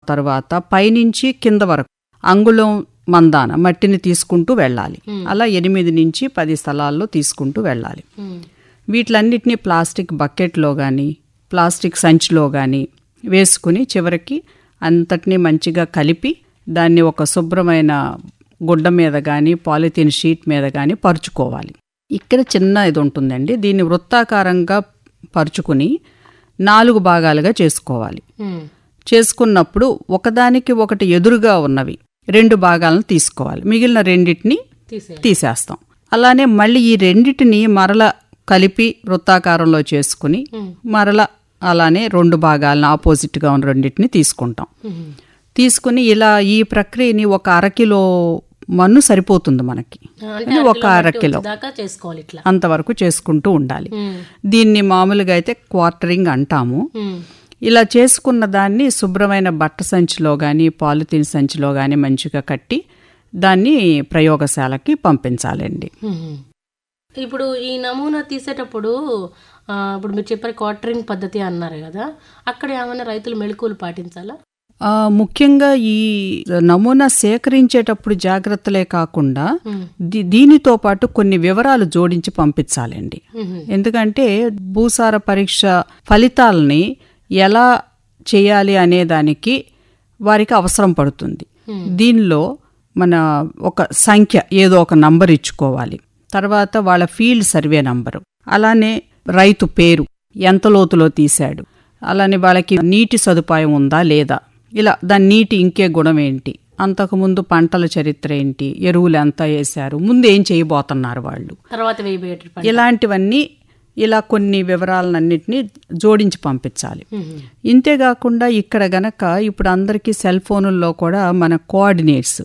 తర్వాత పైనుంచి కింద వరకు అంగుళం మందాన మట్టిని తీసుకుంటూ వెళ్ళాలి అలా ఎనిమిది నుంచి పది స్థలాల్లో తీసుకుంటూ వెళ్ళాలి వీటిలన్నిటినీ ప్లాస్టిక్ బకెట్లో కానీ ప్లాస్టిక్ సంచిలో కానీ వేసుకుని చివరికి అంతటినీ మంచిగా కలిపి దాన్ని ఒక శుభ్రమైన గుడ్డ మీద కానీ పాలిథిన్ షీట్ మీద కానీ పరుచుకోవాలి ఇక్కడ చిన్న ఇది ఉంటుందండి దీన్ని వృత్తాకారంగా పరుచుకుని నాలుగు భాగాలుగా చేసుకోవాలి చేసుకున్నప్పుడు ఒకదానికి ఒకటి ఎదురుగా ఉన్నవి రెండు భాగాలను తీసుకోవాలి మిగిలిన రెండింటిని తీసేయాలి తీసేస్తాం అలానే మళ్ళీ ఈ రెండిటిని మరల కలిపి వృత్తాకారంలో చేసుకుని మరల అలానే రెండు భాగాలను ఆపోజిట్గా ఉన్న రెండింటిని తీసుకుంటాం తీసుకుని ఇలా ఈ ప్రక్రియని ఒక అరకిలో మన్ను సరిపోతుంది మనకి అంటే ఇది ఒక అరకిలో దాకా చేసుకోవాలి ఇట్లా అంతవరకు చేసుకుంటూ ఉండాలి ఉమ్. దీన్ని మామూలుగా అయితే క్వార్టరింగ్ అంటాము ఉమ్. ఇలా చేసుకున్న దాన్ని శుభ్రమైన బట్ట సంచిలో కానీ పాలిథిన్ సంచిలో కానీ మంచిగా కట్టి దాన్ని ప్రయోగశాలకి పంపించాలండి ఉమ్. ఇప్పుడు ఈ నమూనా తీసేటప్పుడు ఆ, ఇప్పుడు మీరు చెప్పారు క్వార్టరింగ్ పద్ధతి అన్నారు కదా అక్కడ ఏమైనా రైతులు మెళకువలు పాటించాలా ఆ, ముఖ్యంగా ఈ నమూనా సేకరించేటప్పుడు జాగ్రత్తలే కాకుండా ఉమ్. దీ- దీనితో పాటు కొన్ని వివరాలు జోడించి పంపించాలండి ఉమ్. ఎందుకంటే భూసార పరీక్ష ఫలితాలని ఎలా చేయాలి అనే దానికి వారికి అవసరం పడుతుంది దీనిలో మన ఒక సంఖ్య ఏదో ఒక నంబర్ ఇచ్చుకోవాలి తర్వాత వాళ్ళ ఫీల్డ్ సర్వే నంబరు అలానే రైతు పేరు ఎంత లోతులో తీశాడు అలానే వాళ్ళకి నీటి సదుపాయం ఉందా లేదా ఇలా దాని నీటి ఇంకే గుణం ఏంటి అంతకుముందు పంటల చరిత్ర ఏంటి ఎరువులు ఎంత వేశారు ముందు ఏం చేయబోతున్నారు వాళ్ళు తర్వాత వేయబోయేట పని ఇలాంటివన్నీ ఇలా కొన్ని వివరాలన్నింటినీ జోడించి పంపించాలి ఉమ్. ఇంతేకాకుండా ఇక్కడ గనక ఇప్పుడు అందరికీ సెల్ ఫోనుల్లో కూడా మన కోఆర్డినేట్స్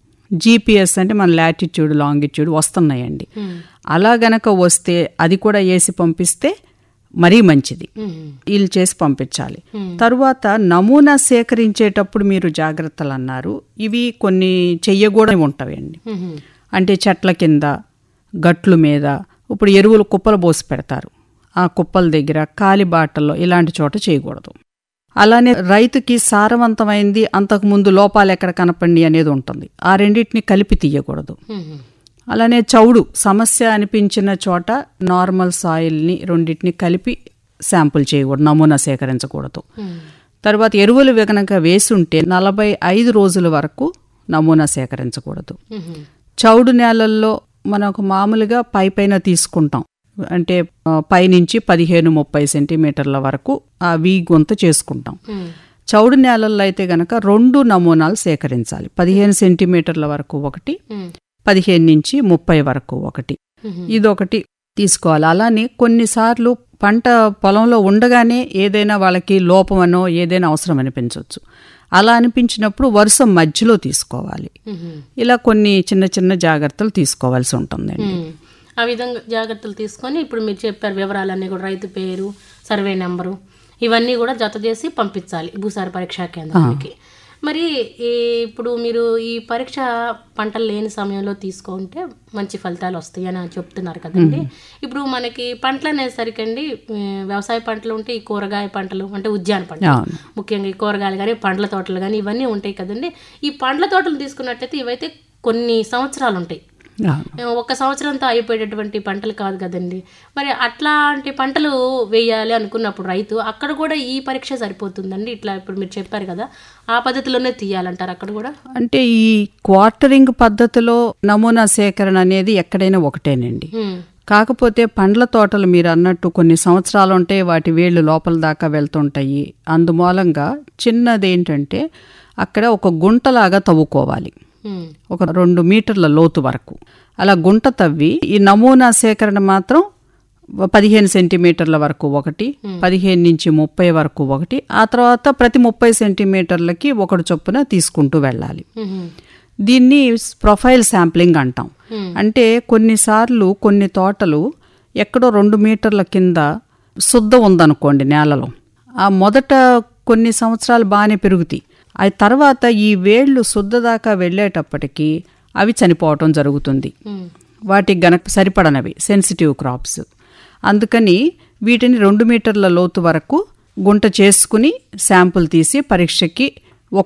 జీపీఎస్ అంటే మన లాటిట్యూడ్ లాంగిట్యూడ్ వస్తున్నాయండి ఉమ్. అలా గనక వస్తే అది కూడా వేసి పంపిస్తే మరీ మంచిది ఉమ్. వీళ్ళు చేసి పంపించాలి తరువాత నమూనా సేకరించేటప్పుడు మీరు జాగ్రత్తలు అన్నారు ఇవి కొన్ని చెయ్యకూడని ఉంటాయండి ఉమ్. అంటే చెట్ల కింద గట్లు మీద ఇప్పుడు ఎరువులు కుప్పలు పోసి పెడతారు ఆ కుప్పల దగ్గర కాలి బాటల్లో ఇలాంటి చోట చేయకూడదు అలానే రైతుకి సారవంతమైంది అంతకుముందు లోపాలు ఎక్కడ కనపండి అనేది ఉంటుంది ఆ రెండింటిని కలిపి తీయకూడదు ఉమ్. అలానే చౌడు సమస్య అనిపించిన చోట నార్మల్ సాయిల్ని రెండింటిని కలిపి శాంపుల్ చేయకూడదు నమూనా సేకరించకూడదు ఉమ్. తర్వాత ఎరువులు కనుక వేసుంటే నలభై ఐదు రోజుల వరకు నమూనా సేకరించకూడదు ఉమ్. చౌడు నేలల్లో మనకు మామూలుగా పై పైన తీసుకుంటాం అంటే ఆ, పైనుంచి పదిహేను ముప్పై సెంటీమీటర్ల వరకు ఆ వీ గుంత చేసుకుంటాం ఉమ్. చౌడు నేలల్లో అయితే గనక రెండు నమూనాలు సేకరించాలి పదిహేను సెంటీమీటర్ల వరకు ఒకటి ఉమ్. పదిహేను నుంచి ముప్పై వరకు ఒకటి ఉమ్. ఇదొకటి తీసుకోవాలి అలానే కొన్నిసార్లు పంట పొలంలో ఉండగానే ఏదైనా వాళ్ళకి లోపమనో ఏదైనా అవసరం అనిపించవచ్చు అలా అనిపించినప్పుడు వరుస మధ్యలో తీసుకోవాలి ఉమ్. ఇలా కొన్ని చిన్న చిన్న జాగ్రత్తలు తీసుకోవాల్సి ఉంటుందండి ఉమ్. ఆ విధంగా జాగ్రత్తలు తీసుకొని ఇప్పుడు మీరు చెప్పారు వివరాలన్నీ కూడా రైతు పేరు సర్వే నెంబరు ఇవన్నీ కూడా జత చేసి పంపించాలి భూసార పరీక్షా కేంద్రానికి మరి ఈ ఇప్పుడు మీరు ఈ పరీక్ష పంటలు లేని సమయంలో తీసుకుంటే మంచి ఫలితాలు వస్తాయి అని చెప్తున్నారు కదండి ఇప్పుడు మనకి పంటలు అనేసరికి అండి వ్యవసాయ పంటలు ఉంటే ఈ కూరగాయ పంటలు అంటే ఉద్యాన పంటలు అవును ముఖ్యంగా ఈ కూరగాయలు కానీ పండ్ల తోటలు కానీ ఇవన్నీ ఉంటాయి కదండి ఈ పండ్ల తోటలు తీసుకున్నట్టయితే ఇవైతే కొన్ని సంవత్సరాలు ఉంటాయి అవును ఒక సంవత్సరంతో అయిపోయేటటువంటి పంటలు కాదు కదండి మరి అట్లాంటి పంటలు వేయాలి అనుకున్నప్పుడు రైతు అక్కడ కూడా ఈ పరీక్ష సరిపోతుందండి ఇట్లా ఇప్పుడు మీరు చెప్పారు కదా ఆ పద్ధతిలోనే తీయాలంటారు అక్కడ కూడా అంటే ఈ క్వార్టరింగ్ పద్ధతిలో నమూనా సేకరణ అనేది ఎక్కడైనా ఒకటేనండి ఉమ్, కాకపోతే పండ్ల తోటలు మీరు అన్నట్టు కొన్ని సంవత్సరాలు ఉంటే వాటి వేళ్ళు లోపల దాకా వెళ్తుంటాయి అందుమూలంగా చిన్నది ఏంటంటే అక్కడ ఒక గుంటలాగా తవ్వుకోవాలి ఉమ్, ఒక రెండు మీటర్ల లోతు వరకు అలా గుంట తవ్వి ఈ నమూనా సేకరణ మాత్రం పదిహేను సెంటీమీటర్ల వరకు ఒకటి పదిహేను నుంచి ముప్పై వరకు ఒకటి ఆ తర్వాత ప్రతి ముప్పై సెంటీమీటర్లకి ఒకటి చొప్పున తీసుకుంటూ వెళ్ళాలి ఉమ్, దీన్ని ప్రొఫైల్ శాంప్లింగ్ అంటాం అంటే కొన్నిసార్లు కొన్ని తోటలు ఎక్కడో రెండు మీటర్ల కింద శుద్ధ ఉందనుకోండి నేలలో ఆ మొదట కొన్ని సంవత్సరాలు బాగానే పెరుగుతాయి ఆ తర్వాత ఈ వేళ్ళు శుద్ధ దాకా వెళ్ళేటప్పటికి అవి చనిపోవటం జరుగుతుంది ఉమ్, వాటికి గనక సరిపడనవి సెన్సిటివ్ క్రాప్స్ అందుకని వీటిని రెండు మీటర్ల లోతు వరకు గుంట చేసుకుని శాంపుల్ తీసి పరీక్షకి